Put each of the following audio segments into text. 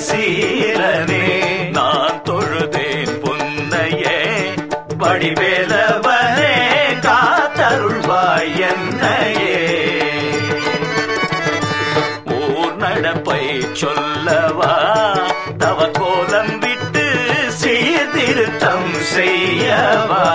சீலனே நான் தொழுதேன் புன்னையே வடிவேலவனே காத்தருள்வாய் என்னையே ஊர் நடப்பை சொல்லவா தவ கோலம் விட்டு சீர்திருத்தம் செய்யவா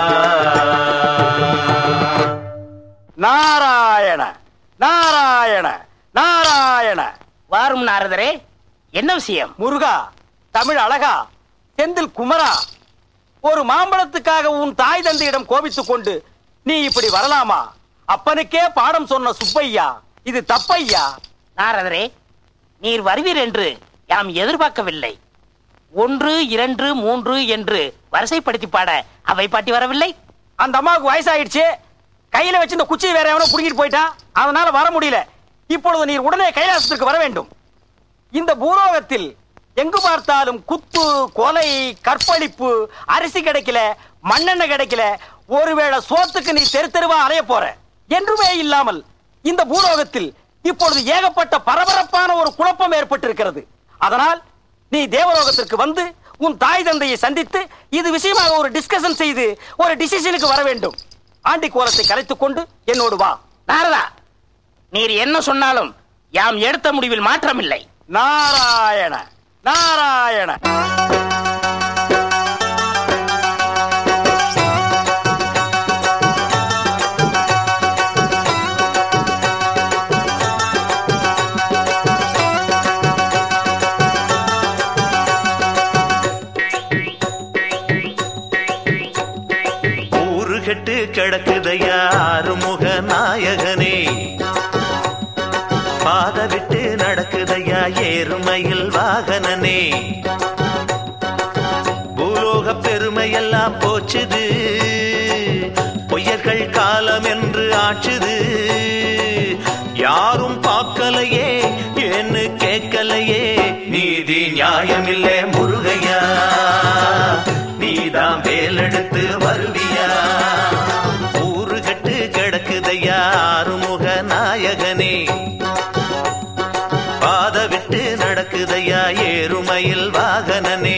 நாராயண நாராயண நாராயண வாரும் நாரதரே என்ன விஷயம் முருகா தமிழ் அழகா செந்தில் குமரா ஒரு மாம்பழத்துக்காக உன் தாய் தந்தையிடம் கோபித்துக் கொண்டு நீ இப்படி வரலாமா அப்பனுக்கே பாடம் சொன்ன சுப்பையா இது தப்பையா நாரதரே நீர் வருவீர் என்று யாம் எதிர்பார்க்கவில்லை ஒன்று இரண்டு மூன்று என்று வரிசைப்படுத்தி பாட அவை பாட்டி வரவில்லை அந்த அம்மாவுக்கு வயசாயிடுச்சு கையில வச்சு இந்த குச்சியை வேற எவனோ புடுங்கிட்டு போயிட்டான் அதனால வர முடியல இப்பொழுது நீர் உடனே கைலாசத்திற்கு வர வேண்டும் இந்த பூலோகத்தில் எங்கு பார்த்தாலும் குத்து கொலை கற்பழிப்பு அரிசி கிடைக்கல மண்ணெண்ணெய் கிடைக்கல ஒருவேளை சோத்துக்கு நீ தெரு தெருவா அலைய போற என்றுமே இல்லாமல் இந்த பூலோகத்தில் இப்பொழுது ஏகப்பட்ட பரபரப்பான ஒரு குழப்பம் ஏற்பட்டிருக்கிறது அதனால் நீ தேவலோகத்திற்கு வந்து உன் தாய் தந்தையை சந்தித்து இது விஷயமாக ஒரு டிஸ்கஷன் செய்து ஒரு டிசிஷனுக்கு வர வேண்டும் ஆண்டி கோலத்தை கலைத்துக் கொண்டு என்னோடு வா நாரதா நீர் என்ன சொன்னாலும் யாம் எடுத்த முடிவில் மாற்றமில்லை நாராயண நாராயண ஊரு கெட்டு கிடக்குதையா ஆறுமுக நாயகனே பாத விட்டு நடக்குதையா ஏறுமையில் வாகனனே பூலோக பெருமையெல்லாம் போச்சுது பொய்யர்கள் காலம் என்று ஆச்சுது யாரும் பார்க்கலையே என்ன கேட்கலையே நீதி நியாயமில்லை முருகையா நீதான் வேலெடுத்து வருவியா ஊரு கட்டு கிடக்குதையா ஆறுமுக நாயகனே பாத விட்டு நடக்குதையா ஏறுமையில் வாகனனே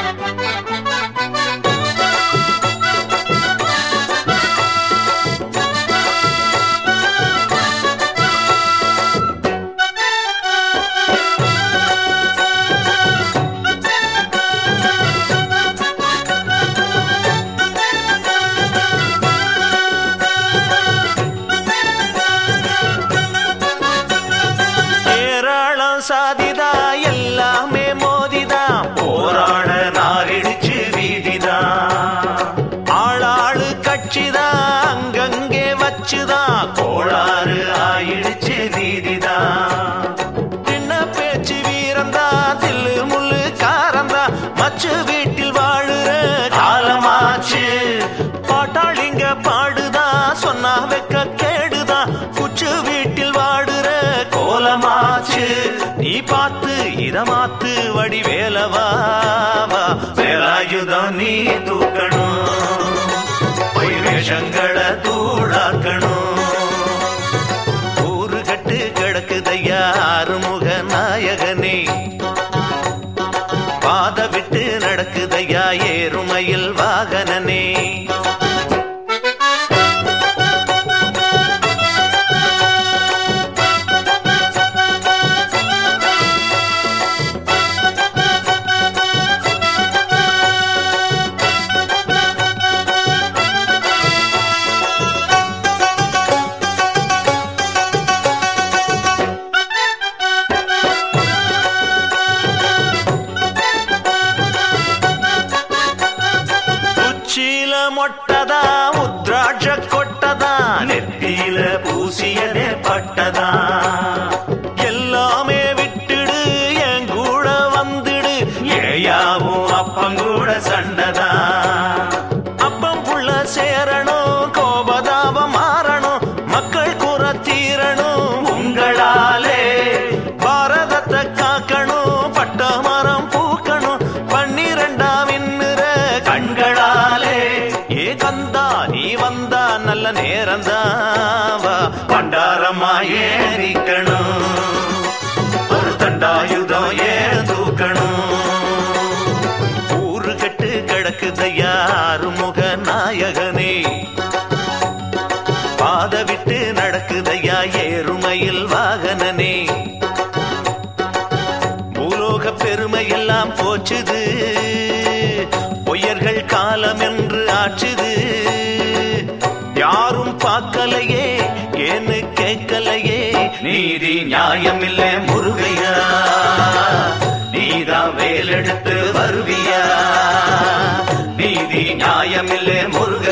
ஏராளம் சாதிதா எல்லாமே மோதிதா போராட நாரிடிச்சு வீதிதா ஆளாளு கட்சிதா அங்கங்கே வச்சுதா கோளாறு ஆயிடுச்சு வீதிதா சின்ன பேச்சு வீரந்தா தில்லு முள்ளு காரந்தா மச்சு வீட்டில் வாழுற காலமாச்சு பாட்டாளிங்க பாடுதா சொன்னா வெக்க கேடுதா குச்சு வீட்டில் வாடுற கோலமாச்சு நீ பார்த்து இத மாத்து வடி வேலவா வேலாயுதம் நீ தூக்கணும் பொய் வேஷங்களை தூளாக்கணும் ஊரு கட்டு கிடக்குதையா ஆறுமுக நாயகனே பாத விட்டு நடக்குதையா ஏறுமையில் வாகனனே உச்சியில மொட்டதா உத்ராட்ச கொட்டதா நெத்தியில பூசியதே பட்டதா எல்லாமே விட்டுடு என் கூட வந்துடு ஏயாவும் அப்பங்கூட சண்டதா அப்பம் புள்ள சேரணும் கோபதாபம் மாறணும் மக்கள் குற தீரணும் உங்களாலே பாரதத்தை காக்கணும் பட்ட மரம் பூக்கணும் பன்னிரெண்டாம் இன்னுற கண்களாலே ஏ கந்தா நீ வந்தா நல்ல நேரம்தான் வா பண்டாரமா ஏறிக்கணும் ஒரு தண்டா ஆயுதம் ஏன் தூக்கணும் ஊரு கட்டு கிடக்குதையா ஆறுமுக நாயகனே பாத விட்டு நடக்குதையா ஏறுமையில் வாகனனே பூலோக பெருமையெல்லாம் போச்சுது பொய்யர்கள் காலம் என்று ஆச்சுது யாரும் பார்க்கலையே ஏன்னு கேட்கலையே நீதி நியாயம் இல்ல முருகையா நீதான் வேலெடுத்து வருவியா நீதி நியாயம் இல்ல முருகையா